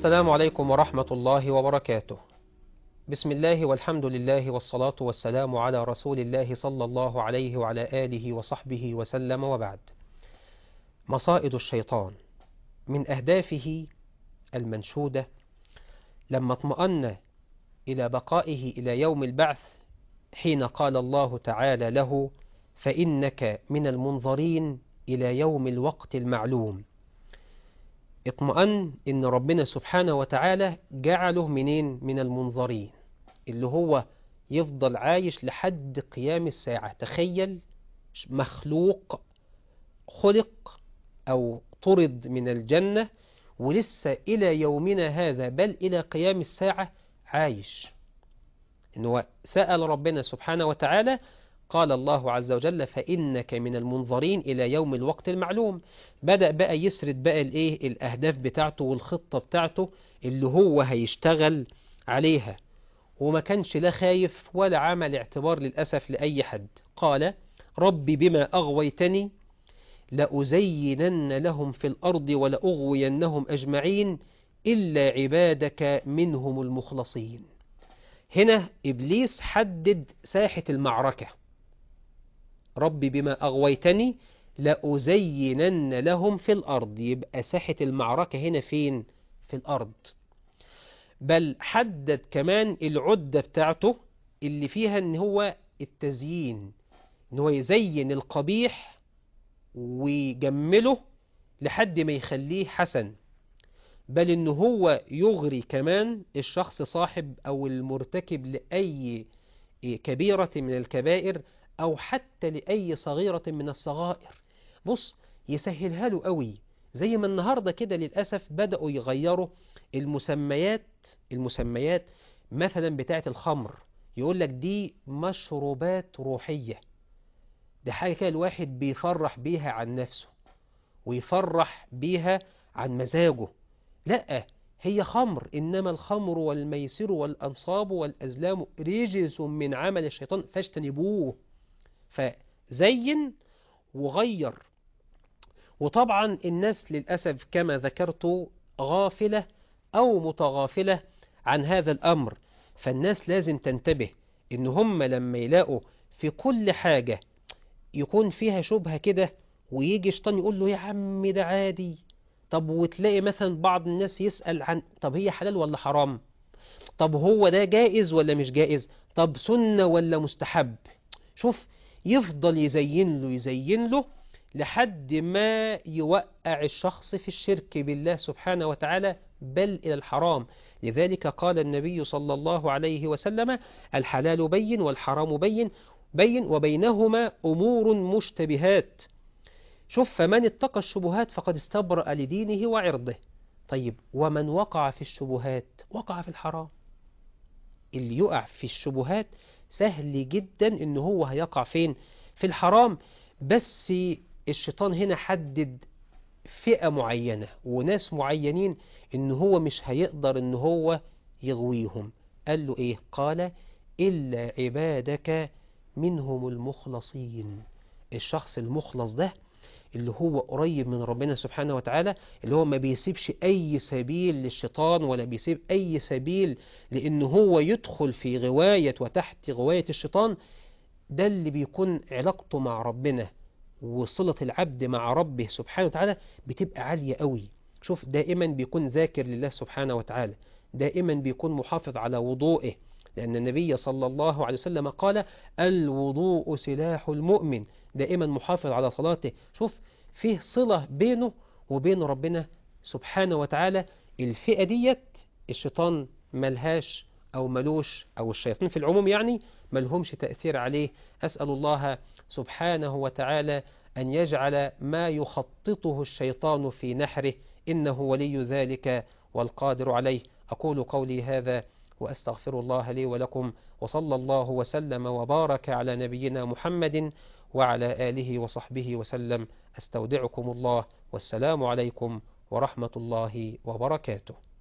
السلام عليكم ورحمة الله وبركاته بسم الله والحمد لله والصلاة والسلام على رسول الله صلى الله عليه وعلى آله وصحبه وسلم وبعد مصائد الشيطان من أهدافه المنشودة لما اطمأن إلى بقائه إلى يوم البعث حين قال الله تعالى له فإنك من المنظرين إلى يوم الوقت المعلوم اطمأن إن ربنا سبحانه وتعالى جعله منين من المنظرين اللي هو يفضل عايش لحد قيام الساعة تخيل مخلوق خلق أو طرد من الجنة ولسه إلى يومنا هذا بل إلى قيام الساعة عايش إنه سأل ربنا سبحانه وتعالى قال الله عز وجل فإنك من المنظرين إلى يوم الوقت المعلوم بدأ بقى يسرد بقى الإيه الأهداف بتاعته والخطة بتاعته اللي هو هيشتغل عليها وما كانش لا خايف ولا عمل اعتبار للأسف لأي حد قال ربي بما أغويتني لأزينن لهم في الأرض ولأغوينهم أجمعين إلا عبادك منهم المخلصين هنا إبليس حدد ساحة المعركة ربي بما أغويتني لأزينن لهم في الأرض يبقى ساحة المعركة هنا فين في الأرض بل حدد كمان العدة بتاعته اللي فيها ان هو التزيين ان هو يزين القبيح ويجمله لحد ما يخليه حسن بل ان هو يغري كمان الشخص صاحب او المرتكب لأي كبيرة من الكبائر او حتى لأي صغيرة من الصغائر بص يسهلها له قوي زي ما النهاردة كده للأسف بدأوا يغيروا المسميات المسميات مثلا بتاعة الخمر يقول لك دي مشروبات روحية دي حاجة كده الواحد بيفرح بيها عن نفسه ويفرح بيها عن مزاجه لا هي خمر إنما الخمر والميسر والأنصاب والأزلام رجس من عمل الشيطان فاجتنبوه فزين وغير وطبعا الناس للأسف كما ذكرت غافلة أو متغافلة عن هذا الأمر فالناس لازم تنتبه إن هم لما يلاقوا في كل حاجة يكون فيها شبهة كده ويجي شيطان يقول له يا عم ده عادي طب وتلاقي مثلا بعض الناس يسأل عن طب هي حلال ولا حرام طب هو ده جائز ولا مش جائز طب سنة ولا مستحب شوف يفضل يزين له يزين له لحد ما يوقع الشخص في الشرك بالله سبحانه وتعالى بل إلى الحرام لذلك قال النبي صلى الله عليه وسلم الحلال بين والحرام بين بين وبينهما أمور مشتبهات شوف فمن اتقى الشبهات فقد استبرأ لدينه وعرضه طيب ومن وقع في الشبهات وقع في الحرام اللي يقع في الشبهات سهل جدا ان هو هيقع فين في الحرام بس الشيطان هنا حدد فئة معينة وناس معينين ان هو مش هيقدر ان هو يغويهم قال له ايه قال إلا عبادك منهم المخلصين الشخص المخلص ده اللي هو قريب من ربنا سبحانه وتعالى اللي هو ما بيسيبش أي سبيل للشيطان ولا بيسيب أي سبيل لأن هو يدخل في غواية وتحت غواية الشيطان ده اللي بيكون علاقته مع ربنا وصلة العبد مع ربه سبحانه وتعالى بتبقى عالية قوي شوف دائما بيكون ذاكر لله سبحانه وتعالى دائما بيكون محافظ على وضوئه لأن النبي صلى الله عليه وسلم قال الوضوء سلاح المؤمن دائما محافظ على صلاته شوف فيه صلة بينه وبين ربنا سبحانه وتعالى الفئة ديت الشيطان ملهاش أو ملوش أو الشياطين في العموم يعني ملهمش تأثير عليه أسأل الله سبحانه وتعالى أن يجعل ما يخططه الشيطان في نحره إنه ولي ذلك والقادر عليه أقول قولي هذا وأستغفر الله لي ولكم وصلى الله وسلم وبارك على نبينا محمد وعلى آله وصحبه وسلم أستودعكم الله والسلام عليكم ورحمة الله وبركاته